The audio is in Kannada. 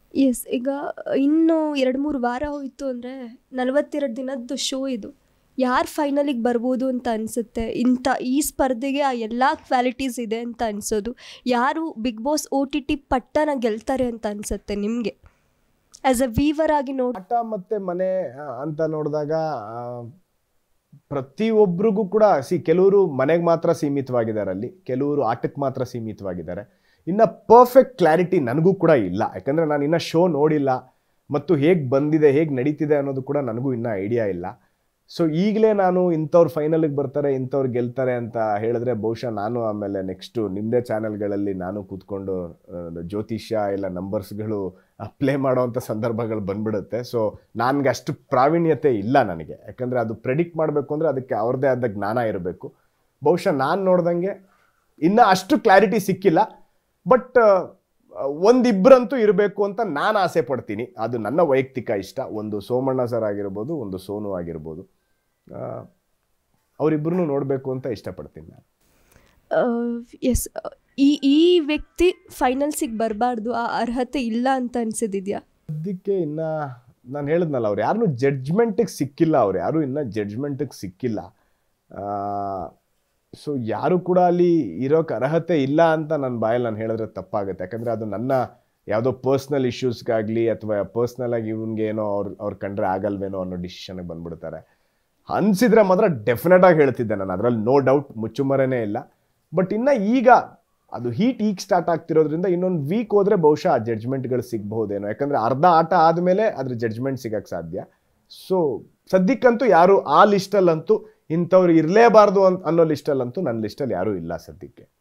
ಎಸ್ ಈಗ ಇನ್ನು ಎರಡು ಮೂರು ವಾರ ಹೋಯಿತು ಅಂದರೆ ನಲವತ್ತೆರಡು ದಿನದ್ದು ಶೋ ಇದು ಯಾರು ಫೈನಲಿಗೆ ಬರ್ಬೋದು ಅಂತ ಅನಿಸುತ್ತೆ ಇಂಥ ಈ ಸ್ಪರ್ಧೆಗೆ ಆ ಎಲ್ಲ ಕ್ವಾಲಿಟೀಸ್ ಇದೆ ಅಂತ ಅನಿಸೋದು ಯಾರು Bigg Boss O T T ಪಟ್ಟನ ಗೆಲ್ತಾರೆ ಅಂತ ಅನಿಸುತ್ತೆ ನಿಮಗೆ ಆ್ಯಸ್ ಅ ವೀವರ್ ಆಗಿ ನೋಡಿ ಆಟ ಮತ್ತೆ ಮನೆ ಆ, ಅಂತ ನೋಡಿದಾಗ ಪ್ರತಿಯೊಬ್ಬರಿಗೂ ಕೂಡ ಸಿ ಕೆಲವರು ಮನೆಗೆ ಮಾತ್ರ ಸೀಮಿತವಾಗಿದ್ದಾರೆ ಅಲ್ಲಿ ಕೆಲವರು ಆಟಕ್ಕೆ ಮಾತ್ರ ಸೀಮಿತವಾಗಿದ್ದಾರೆ ಇನ್ನು ಪರ್ಫೆಕ್ಟ್ ಕ್ಲಾರಿಟಿ ನನಗೂ ಕೂಡ ಇಲ್ಲ ಯಾಕಂದರೆ ನಾನು ಇನ್ನೂ ಶೋ ನೋಡಿಲ್ಲ ಮತ್ತು ಹೇಗೆ ಬಂದಿದೆ ಹೇಗೆ ನಡೀತಿದೆ ಅನ್ನೋದು ಕೂಡ ನನಗೂ ಇನ್ನೂ ಐಡಿಯಾ ಇಲ್ಲ ಸೊ ಈಗಲೇ ನಾನು ಇಂಥವ್ರು ಫೈನಲಿಗೆ ಬರ್ತಾರೆ ಇಂಥವ್ರು ಗೆಲ್ತಾರೆ ಅಂತ ಹೇಳಿದ್ರೆ ಬಹುಶಃ ನಾನು ಆಮೇಲೆ ನೆಕ್ಸ್ಟು ನಿಮ್ಮದೇ ಚಾನೆಲ್ಗಳಲ್ಲಿ ನಾನು ಕೂತ್ಕೊಂಡು ಆ, ಜ್ಯೋತಿಷ್ಯ ಇಲ್ಲ ನಂಬರ್ಸ್ಗಳು ಪ್ಲೇ ಮಾಡೋವಂಥ ಸಂದರ್ಭಗಳು ಬಂದ್ಬಿಡುತ್ತೆ ಸೊ ನನಗೆ ಅಷ್ಟು ಪ್ರಾವೀಣ್ಯತೆ ಇಲ್ಲ ನನಗೆ ಯಾಕಂದರೆ ಅದು ಪ್ರೆಡಿಕ್ಟ್ ಮಾಡಬೇಕು ಅಂದರೆ ಅದಕ್ಕೆ ಅವ್ರದ್ದೇ ಆದ ಜ್ಞಾನ ಇರಬೇಕು ಬಹುಶಃ ನಾನು ನೋಡ್ದಂಗೆ ಇನ್ನೂ ಅಷ್ಟು ಕ್ಲಾರಿಟಿ ಸಿಕ್ಕಿಲ್ಲ ಬಟ್ ಒಂದಿಬ್ಬರಂತೂ ಇರಬೇಕು ಅಂತ ನಾನು ಆಸೆ ಪಡ್ತೀನಿ ಅದು ನನ್ನ ವೈಯಕ್ತಿಕ ಇಷ್ಟ ಒಂದು ಸೋಮಣ್ಣ ಸರ್ ಆಗಿರ್ಬೋದು ಒಂದು ಸೋನು ಆಗಿರ್ಬೋದು ಅವರಿಬ್ಬರನ್ನು ನೋಡಬೇಕು ಅಂತ ಇಷ್ಟಪಡ್ತೀನಿ ನಾನು ಎಸ್ ಈ ಈ ವ್ಯಕ್ತಿ ಫೈನಲ್ಸಿಗೆ ಬರಬಾರ್ದು ಆ ಅರ್ಹತೆ ಇಲ್ಲ ಅಂತ ಅನ್ಸಿದ್ಯಾ ಸದ್ಯಕ್ಕೆ ಇನ್ನ ನಾನು ಹೇಳಿದ್ನಲ್ಲ ಅವ್ರು ಯಾರನ್ನೂ ಜಡ್ಜ್ಮೆಂಟಿಗೆ ಸಿಕ್ಕಿಲ್ಲ ಅವ್ರು ಯಾರು ಇನ್ನ ಜಡ್ಜ್ಮೆಂಟಿಗೆ ಸಿಕ್ಕಿಲ್ಲ ಸೊ ಯಾರು ಕೂಡ ಅಲ್ಲಿ ಇರೋಕೆ ಅರ್ಹತೆ ಇಲ್ಲ ಅಂತ ನನ್ನ ಬಾಯಲ್ಲಿ ನಾನು ಹೇಳಿದ್ರೆ ತಪ್ಪಾಗುತ್ತೆ ಯಾಕಂದರೆ ಅದು ನನ್ನ ಯಾವುದೋ ಪರ್ಸ್ನಲ್ ಇಶ್ಯೂಸ್ಗಾಗಲಿ ಅಥವಾ ಪರ್ಸ್ನಲ್ ಆಗಿ ಇವನ್ಗೆ ಏನೋ ಅವ್ರು ಅವ್ರು ಕಂಡ್ರೆ ಆಗಲ್ವೇನೋ ಅನ್ನೋ ಡಿಸಿಷನ್ಗೆ ಬಂದ್ಬಿಡ್ತಾರೆ ಅನ್ಸಿದ್ರೆ ಮಾತ್ರ ಡೆಫಿನೆಟ್ ಆಗಿ ಹೇಳ್ತಿದ್ದೆ ನಾನು ಅದರಲ್ಲಿ ನೋ ಡೌಟ್ ಮುಚ್ಚುಮರೆನೇ ಇಲ್ಲ ಬಟ್ ಇನ್ನು ಈಗ ಅದು ಹೀಟ್ ಈಗ ಸ್ಟಾರ್ಟ್ ಆಗ್ತಿರೋದ್ರಿಂದ ಇನ್ನೊಂದು ವೀಕ್ ಹೋದ್ರೆ ಬಹುಶಃ ಆ ಜಡ್ಜ್ಮೆಂಟ್ಗಳು ಸಿಗಬಹುದೇನೋ ಯಾಕಂದ್ರೆ ಅರ್ಧ ಆಟ ಆದಮೇಲೆ ಅದ್ರ ಜಡ್ಜ್ಮೆಂಟ್ ಸಿಗಕ್ಕೆ ಸಾಧ್ಯ ಸೊ ಸದ್ಯಕ್ಕಂತೂ ಯಾರು ಆ ಲಿಸ್ಟಲ್ಲಂತೂ ಇಂಥವ್ರು ಇರಲೇಬಾರ್ದು ಅಂತ ಅನ್ನೋ ಲಿಸ್ಟಲ್ಲಂತೂ ನನ್ನ ಲಿಸ್ಟಲ್ಲಿ ಯಾರೂ ಇಲ್ಲ ಸದ್ಯಕ್ಕೆ